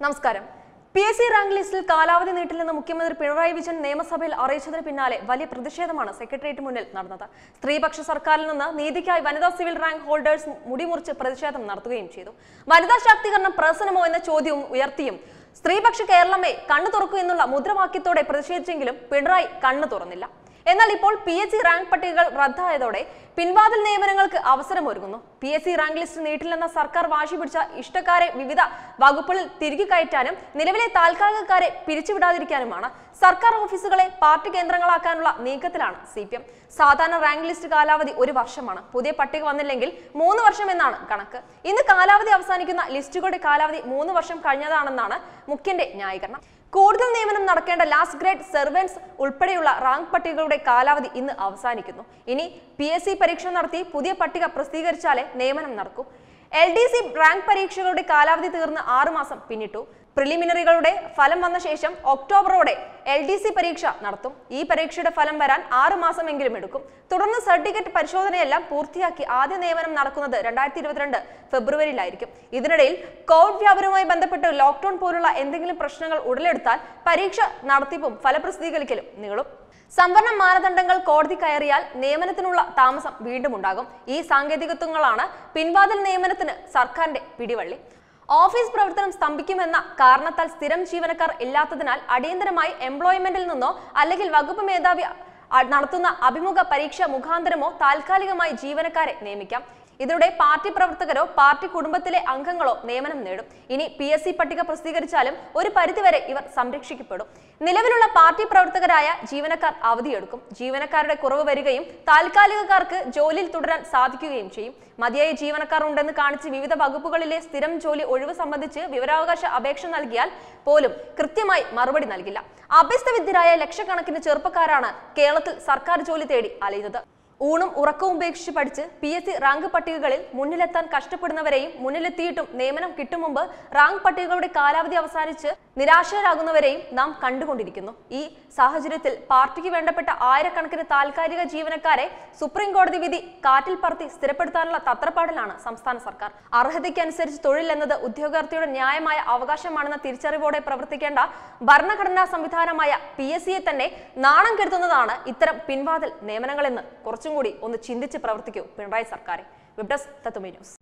നമസ്കാരം P S C rank ലിസ്റ്റിൽ കാലാവധി നീട്ടില്ലെന്ന് മുഖ്യമന്ത്രി പിണറായി വിജയൻ നിയമസഭയിൽ അറിയിച്ചതിന് പിന്നാലെ വലിയ പ്രതിഷേധമാണ് സെക്രട്ടേറിയറ്റ് മുന്നിൽ നടന്നത് സ്ത്രീപക്ഷ സർക്കാരിൽ നിന്ന് നീതിക്കായി വനിതാ സിവിൽ റാങ്ക് ഹോൾഡേഴ്സ് മുടിമുറിച്ച് പ്രതിഷേധം നടത്തുകയും ചെയ്തു വനിതാ ശാക്തീകരണം പ്രസനമോ എന്ന ചോദ്യവും ഉയർത്തിയും സ്ത്രീപക്ഷ കേരളമേ കണ്ണു തുറക്കൂ എന്നുള്ള മുദ്രാവാക്യത്തോടെ പ്രതിഷേധിച്ചെങ്കിലും പിണറായി കണ്ണു തുറന്നില്ല എന്നാൽ ഇപ്പോൾ പി എസ് സി റാങ്ക് പട്ടികകൾ റദ്ദായതോടെ പിൻവാതിൽ നിയമനങ്ങൾക്ക് അവസരമൊരുങ്ങുന്നു P S C rank list നീട്ടില്ലെന്ന സർക്കാർ വാശി പിടിച്ച ഇഷ്ടക്കാരെ വിവിധ വകുപ്പുകളിൽ തിരികെ കയറ്റാനും നിലവിലെ താൽക്കാലികക്കാരെ പിരിച്ചുവിടാതിരിക്കാനുമാണ് സർക്കാർ ഓഫീസുകളെ പാർട്ടി കേന്ദ്രങ്ങളാക്കാനുള്ള നീക്കത്തിലാണ് സി പി എം സാധാരണ റാങ്ക് ലിസ്റ്റ് കാലാവധി ഒരു വർഷമാണ് പുതിയ പട്ടിക വന്നില്ലെങ്കിൽ മൂന്ന് വർഷം എന്നാണ് കണക്ക് ഇന്ന് കാലാവധി അവസാനിക്കുന്ന ലിസ്റ്റുകളുടെ കാലാവധി മൂന്ന് വർഷം കഴിഞ്ഞതാണെന്നാണ് മുഖ്യന്റെ ന്യായീകരണം കൂടുതൽ നിയമനം നടക്കേണ്ട ലാസ്റ്റ് ഗ്രേഡ് സെർവൻസ് ഉൾപ്പെടെയുള്ള റാങ്ക് പട്ടികകളുടെ കാലാവധി ഇന്ന് അവസാനിക്കുന്നു ഇനി പി എസ് സി പരീക്ഷ നടത്തി പുതിയ പട്ടിക പ്രസിദ്ധീകരിച്ചാലേ നിയമനം നടക്കൂ എൽ ഡി സി റാങ്ക് പരീക്ഷകളുടെ കാലാവധി തീർന്ന് ആറു മാസം പിന്നിട്ടു പ്രിലിമിനറികളുടെ ഫലം വന്ന ശേഷം ഒക്ടോബറോടെ എൽ ഡി സി പരീക്ഷ നടത്തും ഈ പരീക്ഷയുടെ ഫലം വരാൻ ആറു മാസമെങ്കിലും എടുക്കും തുടർന്ന് സർട്ടിഫിക്കറ്റ് പരിശോധനയെല്ലാം പൂർത്തിയാക്കി ആദ്യ നിയമനം നടക്കുന്നത് രണ്ടായിരത്തി ഇരുപത്തിരണ്ട് ഫെബ്രുവരിയിലായിരിക്കും ഇതിനിടയിൽ കോവിഡ് വ്യാപനവുമായി ബന്ധപ്പെട്ട് ലോക്ക്ഡൌൺ പോലുള്ള എന്തെങ്കിലും പ്രശ്നങ്ങൾ ഉടലെടുത്താൽ പരീക്ഷ നടത്തിപ്പും ഫലപ്രസിദ്ധീകരിക്കലും നീളും സംവരണ മാനദണ്ഡങ്ങൾ കോടതി കയറിയാൽ നിയമനത്തിനുള്ള താമസം വീണ്ടും ഉണ്ടാകും ഈ സാങ്കേതികത്വങ്ങളാണ് പിൻവാതിൽ നിയമനത്തിന് സർക്കാരിന്റെ പിടിവള്ളി ഓഫീസ് പ്രവർത്തനം സ്തംഭിക്കുമെന്ന കാരണത്താൽ സ്ഥിരം ജീവനക്കാർ ഇല്ലാത്തതിനാൽ അടിയന്തരമായി എംപ്ലോയ്മെന്റിൽ നിന്നോ അല്ലെങ്കിൽ വകുപ്പ് മേധാവി അ- നടത്തുന്ന അഭിമുഖ പരീക്ഷ മുഖാന്തരമോ താൽക്കാലികമായി ജീവനക്കാരെ നിയമിക്കാം ഇതിലൂടെ പാർട്ടി പ്രവർത്തകരോ പാർട്ടി കുടുംബത്തിലെ അംഗങ്ങളോ നിയമനം നേടും ഇനി പി എസ് സി പട്ടിക പ്രസിദ്ധീകരിച്ചാലും ഒരു പരിധിവരെ ഇവർ സംരക്ഷിക്കപ്പെടും നിലവിലുള്ള പാർട്ടി പ്രവർത്തകരായ ജീവനക്കാർ അവധിയെടുക്കും ജീവനക്കാരുടെ കുറവ് വരികയും താൽക്കാലികക്കാർക്ക് ജോലിയിൽ തുടരാൻ സാധിക്കുകയും ചെയ്യും മതിയായ ജീവനക്കാർ ഉണ്ടെന്ന് കാണിച്ച് വിവിധ വകുപ്പുകളിലെ സ്ഥിരം ജോലി ഒഴിവ് സംബന്ധിച്ച് വിവരാവകാശ അപേക്ഷ നൽകിയാൽ പോലും കൃത്യമായി മറുപടി നൽകില്ല അഭ്യസ്തവിദ്യരായ ലക്ഷക്കണക്കിന് ചെറുപ്പക്കാരാണ് കേരളത്തിൽ സർക്കാർ ജോലി തേടി അലയുന്നത് ഊണും ഉറക്കവും ഉപേക്ഷിച്ച് പഠിച്ച് പി എസ് സി റാങ്ക് പട്ടികകളിൽ മുന്നിലെത്താൻ കഷ്ടപ്പെടുന്നവരെയും മുന്നിലെത്തിയിട്ടും നിയമനം കിട്ടും മുമ്പ് റാങ്ക് പട്ടികകളുടെ കാലാവധി അവസാനിച്ച് നിരാശരാകുന്നവരെയും നാം കണ്ടുകൊണ്ടിരിക്കുന്നു ഈ സാഹചര്യത്തിൽ പാർട്ടിക്ക് വേണ്ടപ്പെട്ട ആയിരക്കണക്കിന് താൽക്കാലിക ജീവനക്കാരെ സുപ്രീം കോടതി വിധി കാറ്റിൽ പറത്തി സ്ഥിരപ്പെടുത്താനുള്ള തത്രപ്പാടിലാണ് സംസ്ഥാന സർക്കാർ അർഹതയ്ക്കനുസരിച്ച് തൊഴിൽ എന്നത് ഉദ്യോഗാർത്ഥിയുടെ ന്യായമായ അവകാശമാണെന്ന തിരിച്ചറിവോടെ പ്രവർത്തിക്കേണ്ട ഭരണഘടനാ സംവിധാനമായ പി എസ് സിയെ തന്നെ നാണം കെടുത്തുന്നതാണ് ഇത്തരം പിൻവാതിൽ നിയമനങ്ങളെന്ന് കുറച്ചും കൂടി ഒന്ന് ചിന്തിച്ച് പ്രവർത്തിക്കൂ പിണറായി സർക്കാരെ വെബ് ഡെസ്ക് തത്തുമി ന്യൂസ്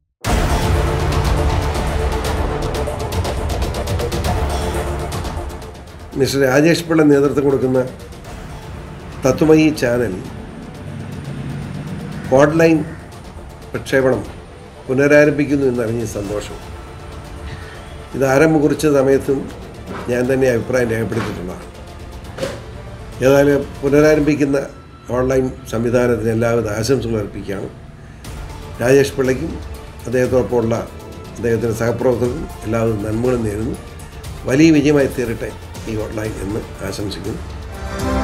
മിസ്റ്റർ രാജേഷ് പിള്ള നേതൃത്വം കൊടുക്കുന്ന തത്വമയി ചാനൽ ഓൺലൈൻ പ്രക്ഷേപണം പുനരാരംഭിക്കുന്നു എന്നറിഞ്ഞ സന്തോഷം ഇത് ആരംഭം കുറിച്ച സമയത്തും ഞാൻ തന്നെ അഭിപ്രായം രേഖപ്പെടുത്തിയിട്ടുള്ളതാണ് ഏതായാലും പുനരാരംഭിക്കുന്ന ഓൺലൈൻ സംവിധാനത്തിന് എല്ലാവിധ ആശംസകൾ അർപ്പിക്കുകയാണ് രാജേഷ് പിള്ളയ്ക്കും അദ്ദേഹത്തോടൊപ്പമുള്ള അദ്ദേഹത്തിൻ്റെ സഹപ്രവർത്തകർക്കും എല്ലാവിധ നന്മകളും നേരുന്നു വലിയ വിജയമായി തീരട്ടെ ഈ ഓൺലൈൻ എന്ന് ആശംസിക്കുന്നു